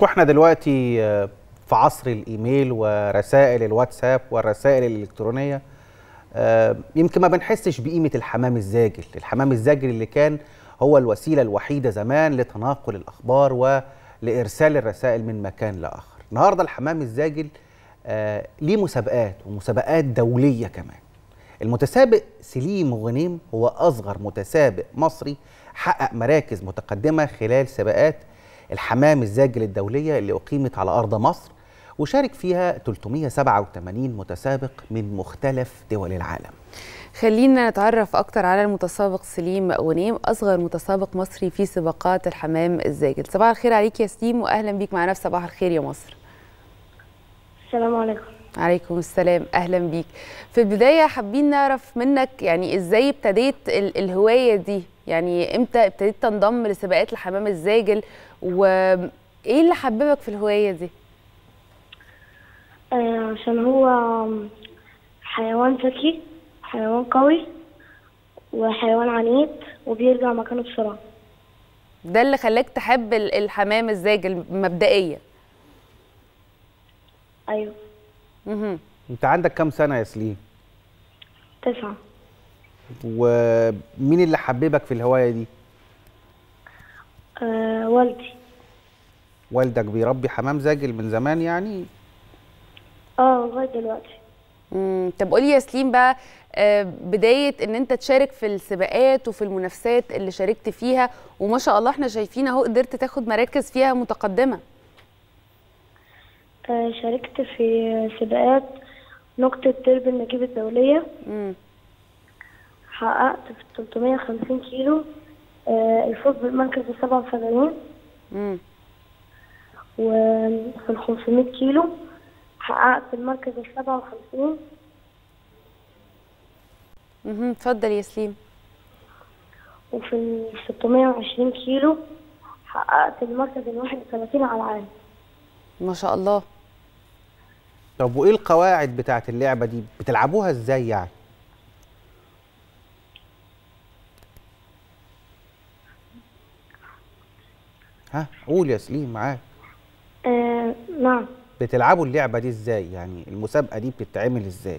واحنا دلوقتي في عصر الايميل ورسائل الواتساب والرسائل الالكترونيه يمكن ما بنحسش بقيمه الحمام الزاجل الحمام الزاجل اللي كان هو الوسيله الوحيده زمان لتناقل الاخبار ولارسال الرسائل من مكان لاخر النهارده الحمام الزاجل ليه مسابقات ومسابقات دوليه كمان المتسابق سليم غنيم هو اصغر متسابق مصري حقق مراكز متقدمه خلال سباقات الحمام الزاجل الدوليه اللي اقيمت على ارض مصر وشارك فيها 387 متسابق من مختلف دول العالم خلينا نتعرف أكتر على المتسابق سليم غنيم أصغر متسابق مصري في سباقات الحمام الزاجل صباح الخير عليك يا سليم وأهلا بيك معنا في صباح الخير يا مصر السلام عليكم عليكم السلام أهلا بيك في البداية حابين نعرف منك يعني إزاي ابتديت الهواية دي يعني إمتى ابتديت تنضم لسباقات الحمام الزاجل وإيه اللي حببك في الهواية دي؟ آه عشان هو حيوان ذكي حيوان قوي وحيوان عنيد وبيرجع مكانه بسرعة ده اللي خلاك تحب الحمام الزاجل مبدئيا أيوه مهم. انت عندك كام سنه يا سليم تسعة ومين اللي حببك في الهوايه دي آه والدي والدك بيربي حمام زاجل من زمان يعني اه لغاية دلوقتي مم. طب قولي يا سليم بقى آه، بداية ان انت تشارك في السباقات وفي المنافسات اللي شاركت فيها وما شاء الله احنا شايفين اهو قدرت تاخد مراكز فيها متقدمة آه شاركت في سباقات نقطة درب النجيب الدولية مم. حققت في 350 كيلو آه الفوز بالمركز السبعة وسبعين مم. وفي ال 500 كيلو حققت المركز السبعة وخمسين مهم. اتفضل يا سليم وفي ال 620 كيلو حققت المركز الواحد وثلاثين على العالم ما شاء الله طب وايه القواعد بتاعت اللعبه دي بتلعبوها ازاي يعني ها قول يا سليم معاك آه نعم بتلعبوا اللعبه دي ازاي يعني المسابقه دي بتتعمل ازاي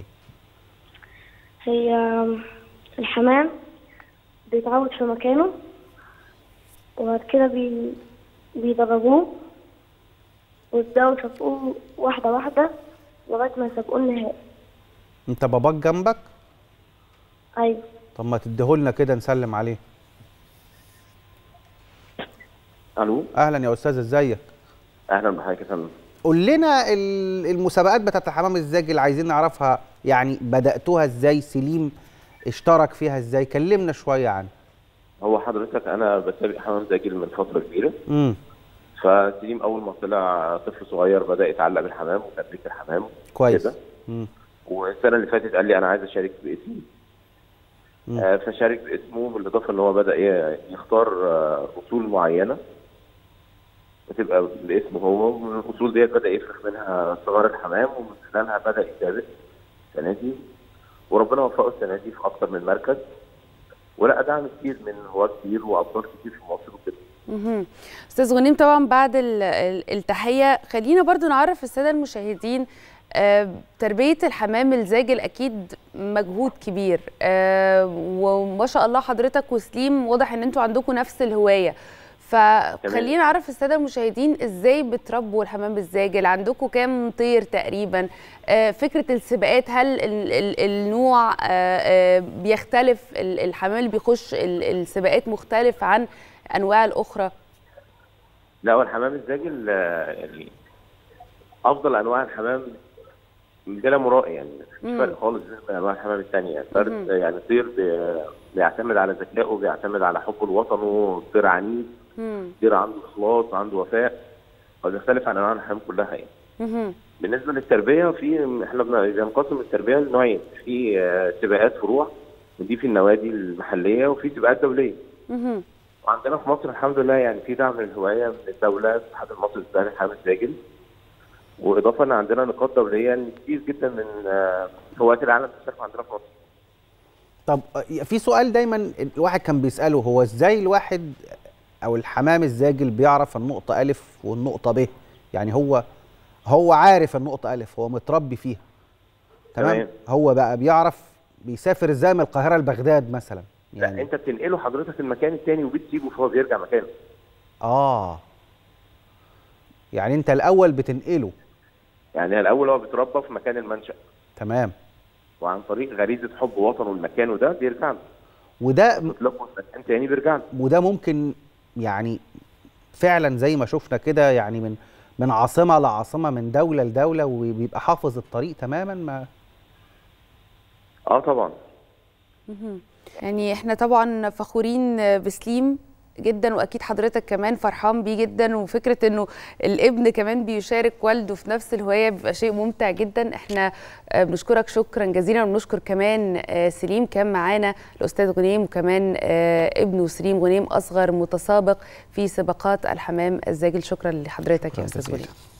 هي الحمام بيتعود في مكانه وبعد كده بي... بيدربوه ويبدأوا يسابقوه واحدة واحدة لغاية ما يسابقوه النهائي انت باباك جنبك أيوة طب ما تديهولنا كده نسلم عليه الو اهلا يا استاذ ازيك اهلا بحضرتك يا فندم قول لنا ال- المسابقات بتاعت الحمام الزاجل عايزين نعرفها يعني بداتوها ازاي سليم اشترك فيها ازاي كلمنا شويه عنها هو حضرتك انا بسابق حمام زاجل من فتره كبيره امم فسليم اول ما طلع طفل صغير بدا يتعلق بالحمام وتدريب الحمام كويس كده. مم. والسنه اللي فاتت قال لي انا عايز اشارك باسمي مم. آه فشارك باسمه بالاضافه ان هو بدا ي- يختار آه، اصول معينه بتبقى باسمه هو ومن الاصول ديت بدا يفرخ منها صغار الحمام ومن خلالها بدا يسابق السنه دي وربنا وفقه السنه دي في اكثر من مركز ولقى دعم كتير من هواة كتير وابطال كتير في مصر وكده مهم. استاذ غنيم طبعا بعد ال- ال- التحيه خلينا برضو نعرف الساده المشاهدين آه، تربيه الحمام الزاجل اكيد مجهود كبير آه، وما شاء الله حضرتك وسليم واضح ان انتوا عندكم نفس الهوايه فخلينا نعرف الساده المشاهدين ازاي بتربوا الحمام الزاجل عندكم كام طير تقريبا آه، فكره السباقات هل ال- ال- النوع آه، آه، بيختلف ال- الحمام اللي بيخش ال- السباقات مختلف عن انواع الاخرى لا هو الحمام الزاجل آه، يعني افضل انواع الحمام بلا مرائي يعني مفيش مم. فرق خالص بين انواع الحمام الثانيه يعني فرد مهم. يعني طير بي- بيعتمد على ذكائه بيعتمد على حبه لوطنه طير عنيف مم. طير عنده اخلاص عنده وفاء فبيختلف عن انواع الحمام كلها يعني مهم. بالنسبه للتربيه في احنا بن- بنقسم التربيه لنوعين في آه، سباقات فروع ودي في النوادي المحليه وفي سباقات دوليه مهم. وعندنا في مصر الحمد لله يعني في دعم للهوايه من الدوله الاتحاد المصري للسباحه الحمام الزاجل واضافه ان عندنا نقاط دوليه إن كتير جدا من آه، هواة العالم بتشارك عندنا في مصر طب آه، في سؤال دايما الواحد كان بيساله هو ازاي الواحد او الحمام الزاجل بيعرف النقطه الف والنقطه ب يعني هو هو عارف النقطه الف هو متربي فيها تمام تمام. هو بقى بيعرف بيسافر ازاي من القاهره لبغداد مثلا لا انت بتنقله حضرتك المكان التاني وبتسيبه فهو بيرجع مكانه اه يعني انت الاول بتنقله يعني الاول هو بيتربى في مكان المنشأ تمام وعن طريق غريزه حب وطنه لمكانه ده بيرجع له وده بيطلقه في مكان تاني بيرجع له وده ممكن يعني فعلا زي ما شفنا كده يعني من من عاصمه لعاصمه من دوله لدوله وبيبقى حافظ الطريق تماما ما اه طبعا يعني احنا طبعا فخورين بسليم جدا واكيد حضرتك كمان فرحان بيه جدا وفكره انه الابن كمان بيشارك والده في نفس الهوايه بيبقى شيء ممتع جدا احنا آه، بنشكرك شكرا جزيلا وبنشكر كمان آه، سليم كان معانا الاستاذ غنيم وكمان آه، ابنه سليم غنيم اصغر متسابق في سباقات الحمام الزاجل شكرا لحضرتك يا شكراً استاذ جزيلاً. غنيم